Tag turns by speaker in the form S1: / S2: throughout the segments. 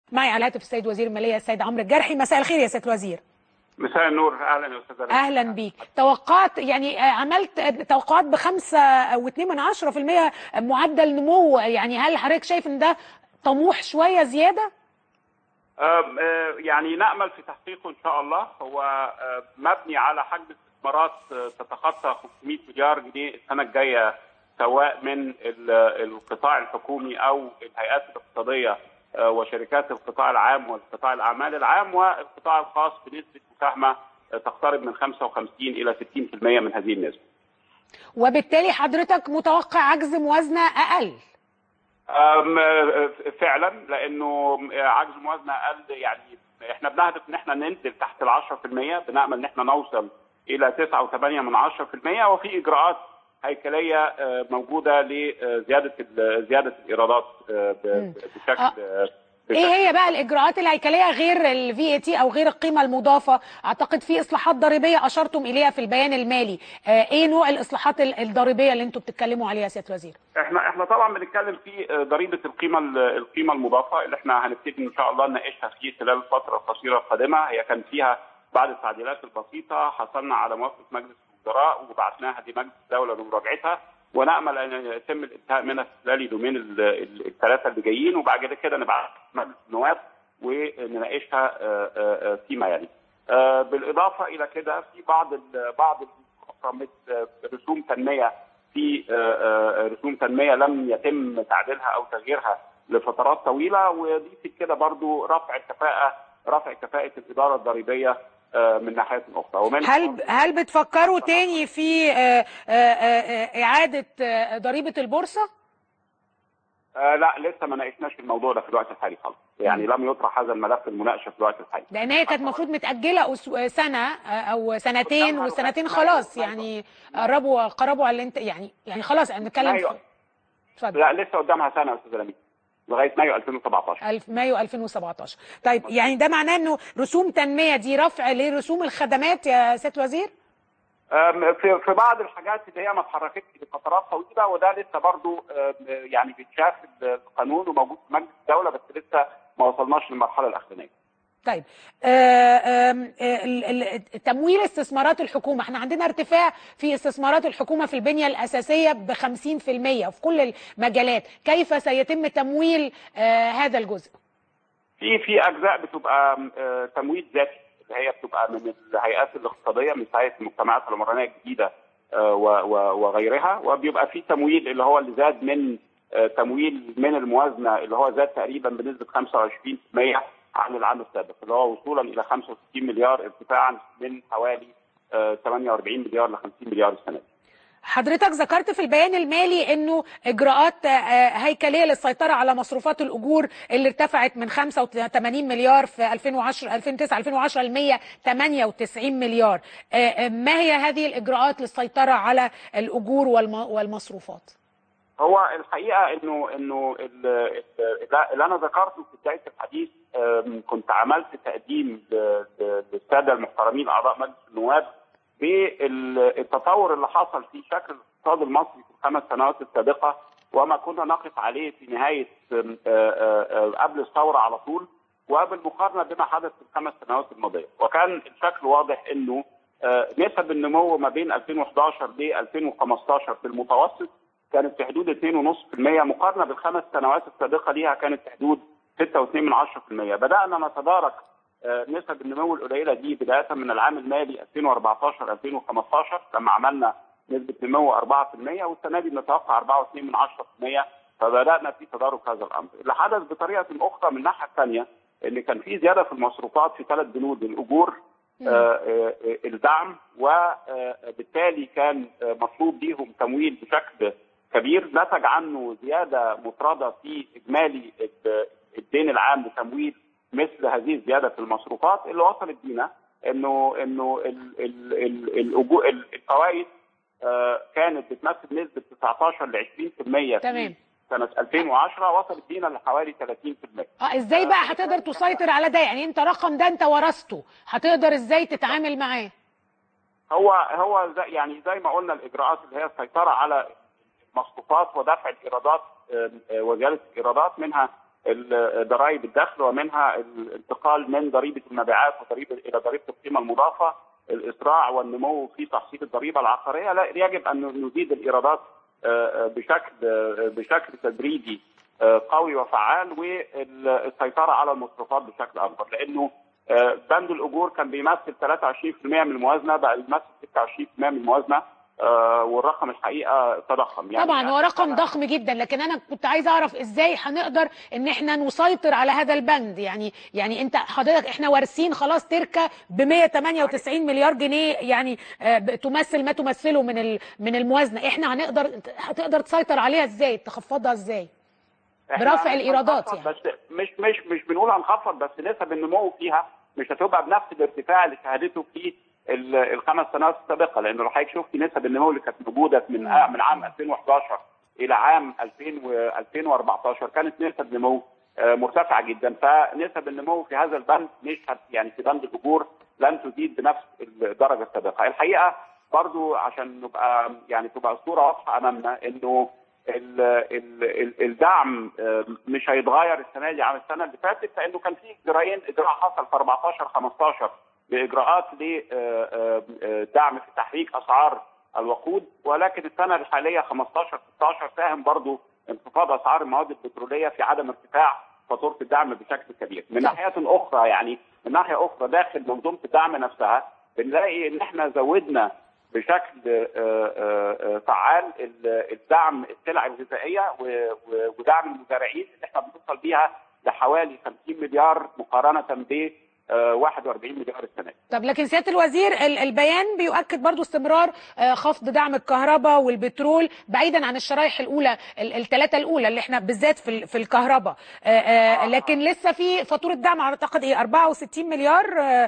S1: معي على الهاتف السيد وزير الماليه السيد عمرو الجرحي مساء الخير يا سياده الوزير
S2: مساء النور اهلا يا استاذ
S1: اهلا بيك توقعت يعني آه، عملت آه، توقعات بخمسة واتنين من عشرة في المية معدل نمو يعني هل حضرتك شايف ان ده طموح شوية زيادة؟
S2: آم، آه، يعني نامل في تحقيقه ان شاء الله هو آه، مبني على حجم استثمارات آه، تتخطى 500 مليار جنيه السنه الجايه سواء من ال- القطاع الحكومي او الهيئات الاقتصاديه آه، وشركات القطاع العام والقطاع الاعمال العام والقطاع الخاص بنسبه مساهمه آه، تقترب من 55 الى 60% من هذه النسبه.
S1: وبالتالي حضرتك متوقع عجز موازنة اقل
S2: أم، آه، فعلا لانه عجز موازنه اقل يعني احنا بنهدف ان احنا ننزل تحت ال 10% بنامل ان احنا نوصل الى 9.8 من 10% وفي اجراءات هيكليه آه، موجوده لزياده ال- زياده الايرادات آه، ب- بشكل
S1: آه.
S2: آه،
S1: ايه
S2: بشكل-
S1: هي بقى الاجراءات الهيكليه غير الفي اي تي او غير القيمه المضافه اعتقد في اصلاحات ضريبيه اشرتم اليها في البيان المالي آه، ايه نوع الاصلاحات ال- الضريبيه اللي انتم بتتكلموا عليها يا سياده الوزير
S2: احنا احنا طبعا بنتكلم في آه، ضريبه القيمه ال- القيمه المضافه اللي احنا هنبتدي ان شاء الله نناقشها في خلال الفتره القصيره القادمه هي كان فيها بعض التعديلات البسيطه حصلنا على موافقه مجلس الوزراء وبعثناها لمجلس الدوله لمراجعتها ونامل ان يتم الانتهاء منها خلال اليومين ال- ال- الثلاثه اللي جايين وبعد كده نبعث مجلس النواب ونناقشها آه، آه، آه، فيما يلي. آه، بالاضافه الى كده في بعض ال- بعض الأخرى مثل رسوم تنميه في آه، آه، رسوم تنميه لم يتم تعديلها او تغييرها لفترات طويله ودي في كده برضو رفع الكفاءه رفع كفاءه الاداره الضريبيه آه، من ناحيه اخرى ومن
S1: هل هل بتفكروا تاني في آه، آه، آه، اعاده آه، ضريبه البورصه
S2: آه لا لسه ما ناقشناش الموضوع ده في الوقت الحالي خالص يعني لم يطرح هذا الملف المناقشه في الوقت الحالي
S1: لان هي كانت المفروض متاجله أس- سنه آه، او سنتين والسنتين خلاص يعني قربوا قربوا على اللي انت يعني يعني خلاص احنا بنتكلم في
S2: أيوة.
S1: اتفضل
S2: لا لسه قدامها سنه يا استاذ لميس لغايه مايو 2017
S1: الف مايو 2017 طيب يعني ده معناه انه رسوم تنميه دي رفع لرسوم الخدمات يا سياده الوزير
S2: آم، في في بعض الحاجات اللي هي ما اتحركتش لفترات طويله وده لسه برضو آم، يعني بيتشاف القانون وموجود في مجلس الدوله بس لسه ما وصلناش للمرحله الاخرانيه
S1: طيب آه، آم، آه، ال- ال- تمويل استثمارات الحكومه احنا عندنا ارتفاع في استثمارات الحكومه في البنيه الاساسيه ب 50% في كل المجالات كيف سيتم تمويل آه، هذا الجزء
S2: في في اجزاء بتبقى آه، تمويل ذاتي اللي هي بتبقى من الهيئات الاقتصاديه من هيئه المجتمعات العمرانيه الجديده آه، و- و- وغيرها وبيبقى في تمويل اللي هو اللي زاد من آه، تمويل من الموازنه اللي هو زاد تقريبا بنسبه 25% عن العام السابق اللي هو وصولا الى 65 مليار ارتفاعا من حوالي آه، 48 مليار ل 50 مليار السنه دي.
S1: حضرتك ذكرت في البيان المالي انه اجراءات آه، هيكليه للسيطره على مصروفات الاجور اللي ارتفعت من 85 مليار في 2010 2009 2010 ل 198 مليار آه، آه، ما هي هذه الاجراءات للسيطره على الاجور والم- والمصروفات
S2: هو الحقيقه انه انه ال- ال- اللي انا ذكرته في بدايه الحديث آم، كنت عملت تقديم ل- ل- للساده المحترمين اعضاء مجلس النواب بالتطور اللي حصل في شكل الاقتصاد المصري في الخمس سنوات السابقه وما كنا نقف عليه في نهايه آم، آه، آه، آه، قبل الثوره على طول وبالمقارنه بما حدث في الخمس سنوات الماضيه وكان الشكل واضح انه آه، نسب النمو ما بين 2011 ل 2015 في المتوسط كانت في حدود 2.5% مقارنه بالخمس سنوات السابقه ليها كانت في حدود 6.2% بدانا نتدارك آه، نسب النمو القليله دي بدايه من العام المالي 2014 2015 لما عملنا نسبه نمو 4% والسنه دي بنتوقع 4.2% فبدانا في تدارك هذا الامر. اللي حدث بطريقه اخرى من الناحيه الثانيه ان كان في زياده في المصروفات في ثلاث بنود الاجور آه، آه، آه، الدعم وبالتالي كان آه، مطلوب ليهم تمويل بشكل كبير نتج عنه زياده مفرده في اجمالي ال- الدين العام لتمويل مثل هذه الزياده في المصروفات اللي وصلت بينا انه انه ال- ال- ال- الأجو- ال- الفوائد آه، كانت بتمثل نسبه 19 ل 20% في
S1: تمام.
S2: سنه 2010 وصلت بينا لحوالي 30%.
S1: اه ازاي بقى هتقدر تسيطر على ده يعني انت رقم ده انت ورثته هتقدر ازاي تتعامل معاه
S2: هو هو زي يعني زي ما قلنا الاجراءات اللي هي السيطره على المصروفات ودفع الايرادات آم، آه، وزياده الايرادات منها ضرائب الدخل ومنها الانتقال من ضريبه المبيعات وضريبه الى ضريبه القيمه المضافه الاسراع والنمو في تخفيض الضريبه العقاريه لا يجب ان نزيد الايرادات بشكل بشكل تدريجي قوي وفعال والسيطره على المصروفات بشكل اكبر لانه بند الاجور كان بيمثل 23% من الموازنه بقى بيمثل 26% من الموازنه آه والرقم الحقيقه تضخم
S1: يعني طبعا هو رقم ضخم جدا لكن انا كنت عايز اعرف ازاي هنقدر ان احنا نسيطر على هذا البند يعني يعني انت حضرتك احنا وارثين خلاص تركه ب 198 مليار جنيه يعني آه تمثل ما تمثله من من الموازنه احنا هنقدر هتقدر تسيطر عليها ازاي تخفضها ازاي برفع الايرادات يعني
S2: بس مش مش مش بنقول هنخفض بس نسب النمو فيها مش هتبقى بنفس الارتفاع اللي شهدته في الخمس سنوات السابقه لانه لو حضرتك شفتي نسب النمو اللي كانت موجوده من من عام 2011 الى عام 2000 و 2014 كانت نسب نمو مرتفعه جدا فنسب النمو في هذا البند مش يعني في بند الاجور لن تزيد بنفس الدرجه السابقه الحقيقه برضو عشان نبقى يعني تبقى الصوره واضحه امامنا انه ال ال ال الدعم مش هيتغير السنه دي عن السنه اللي فاتت لانه كان في اجراءين اجراء حصل في 14 15 باجراءات لدعم في تحريك اسعار الوقود ولكن السنه الحاليه 15 16 ساهم برضو انخفاض اسعار المواد البتروليه في عدم ارتفاع فاتوره الدعم بشكل كبير. من ناحيه اخرى يعني من ناحيه اخرى داخل منظومه الدعم نفسها بنلاقي ان احنا زودنا بشكل فعال الدعم السلع الغذائيه ودعم المزارعين اللي احنا بنوصل بيها لحوالي 50 مليار مقارنه ب 41 مليار السنه
S1: طب لكن سياده الوزير البيان بيؤكد برضو استمرار خفض دعم الكهرباء والبترول بعيدا عن الشرايح الاولى الثلاثه الاولى اللي احنا بالذات في في الكهرباء لكن لسه في فاتوره دعم اعتقد ايه 64 مليار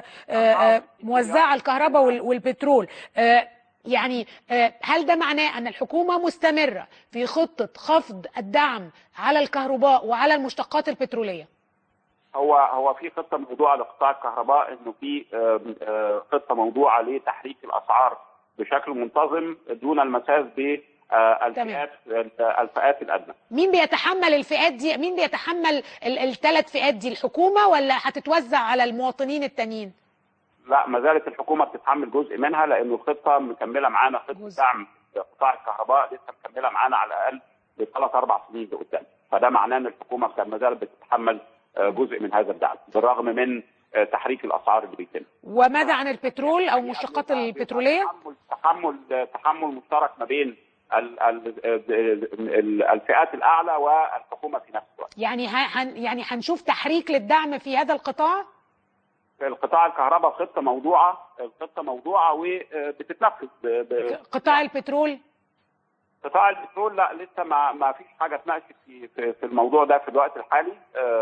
S1: موزعه على الكهرباء والبترول يعني هل ده معناه ان الحكومه مستمره في خطه خفض الدعم على الكهرباء وعلى المشتقات البتروليه؟
S2: هو هو في خطه موضوعه لقطاع الكهرباء انه في خطه موضوعه لتحريك الاسعار بشكل منتظم دون المساس بالفئات الفئات الادنى.
S1: مين بيتحمل الفئات دي؟ مين بيتحمل الثلاث فئات دي؟ الحكومه ولا هتتوزع على المواطنين التانيين؟
S2: لا ما زالت الحكومه بتتحمل جزء منها لانه الخطه مكمله معانا خطه دعم قطاع الكهرباء لسه مكمله معانا على الاقل لثلاث اربع سنين لقدام فده معناه ان الحكومه ما زالت بتتحمل جزء من هذا الدعم بالرغم من تحريك الاسعار اللي بيتم.
S1: وماذا عن البترول او المشتقات البتروليه؟
S2: تحمل تحمل تحمل مشترك ما بين ال ال الفئات الاعلى والحكومه في نفس الوقت.
S1: يعني هن يعني هنشوف تحريك للدعم في هذا القطاع؟
S2: القطاع الكهرباء خطه موضوعه الخطه موضوعه وبتتنفذ
S1: قطاع البترول
S2: قطاع البترول لا لسه ما ما فيش حاجه اتناقشت في في الموضوع ده في الوقت الحالي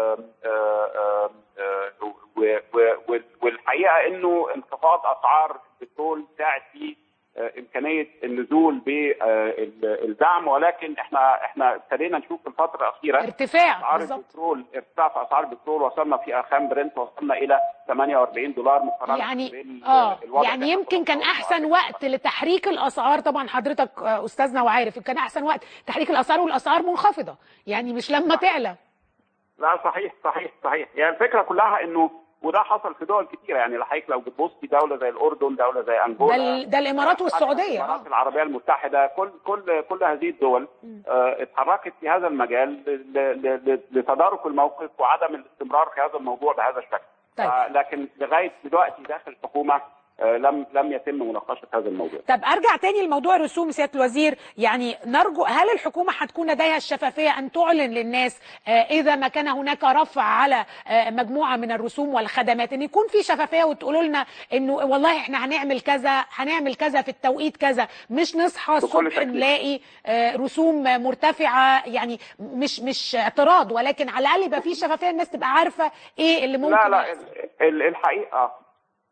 S2: والحقيقه انه انخفاض اسعار البترول ساعد في امكانيه النزول بالدعم ولكن احنا احنا ابتدينا نشوف في الفتره الاخيره
S1: ارتفاع
S2: اسعار البترول ارتفاع في اسعار البترول وصلنا في ارقام برنت وصلنا الى 48 دولار مقارنه
S1: يعني اه يعني يمكن كان احسن وقت لتحريك الاسعار طبعا حضرتك استاذنا وعارف كان احسن وقت تحريك الاسعار والاسعار منخفضه يعني مش لما تعلى
S2: لا صحيح صحيح صحيح يعني الفكره كلها انه وده حصل في دول كتيره يعني لحضرتك لو بتبصي دوله زي الاردن دوله زي انجولا
S1: ده, ده الامارات والسعوديه
S2: الامارات العربيه المتحده كل كل كل هذه الدول آه اتحركت في هذا المجال لتدارك الموقف وعدم الاستمرار في هذا الموضوع بهذا الشكل طيب. آه لكن لغايه دلوقتي داخل الحكومه لم لم يتم مناقشه هذا الموضوع.
S1: طب ارجع تاني لموضوع الرسوم سياده الوزير، يعني نرجو هل الحكومه هتكون لديها الشفافيه ان تعلن للناس اذا ما كان هناك رفع على مجموعه من الرسوم والخدمات ان يكون في شفافيه وتقولوا لنا انه والله احنا هنعمل كذا هنعمل كذا في التوقيت كذا مش نصحى الصبح نلاقي رسوم مرتفعه يعني مش مش اعتراض ولكن على الاقل يبقى في شفافيه الناس تبقى عارفه ايه اللي ممكن
S2: لا لا الحقيقه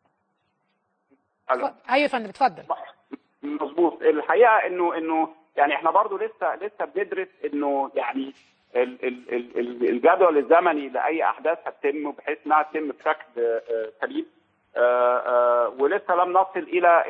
S1: ايوه يا فندم اتفضل
S2: مظبوط الحقيقه انه انه يعني احنا برضو لسه لسه بندرس انه يعني ال ال ال الجدول الزمني لاي احداث هتتم بحيث انها تتم بشكل سليم ولسه لم نصل الى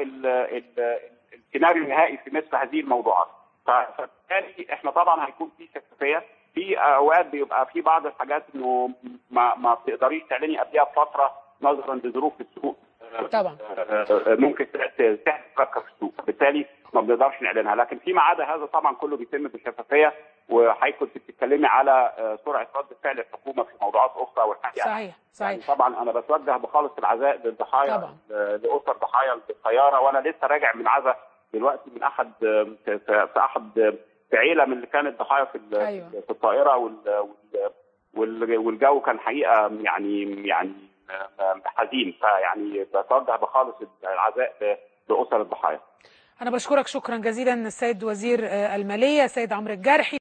S2: السيناريو النهائي في مثل هذه الموضوعات فبالتالي احنا طبعا هيكون في شفافيه في اوقات بيبقى في بعض الحاجات انه ما ما بتقدريش تعلني قبلها بفتره نظرا لظروف السوق
S1: طبعا
S2: ممكن تحدث ركه في السوق بالتالي ما بنقدرش نعلنها لكن فيما عدا هذا طبعا كله بيتم بشفافيه وحضرتك كنت بتتكلمي على سرعه رد فعل الحكومه في موضوعات اخرى والحقيقه
S1: صحيح صحيح
S2: يعني طبعا انا بتوجه بخالص العزاء للضحايا
S1: طبعا.
S2: لاسر ضحايا الطياره وانا لسه راجع من عزاء دلوقتي من احد في في احد في عيله من اللي كانت ضحايا في ال-
S1: أيوة.
S2: في الطائره وال وال- والجو كان حقيقه يعني يعني حزين فيعني بتوجه بخالص العزاء لاسر الضحايا
S1: انا بشكرك شكرا جزيلا السيد وزير الماليه سيد عمرو الجرحي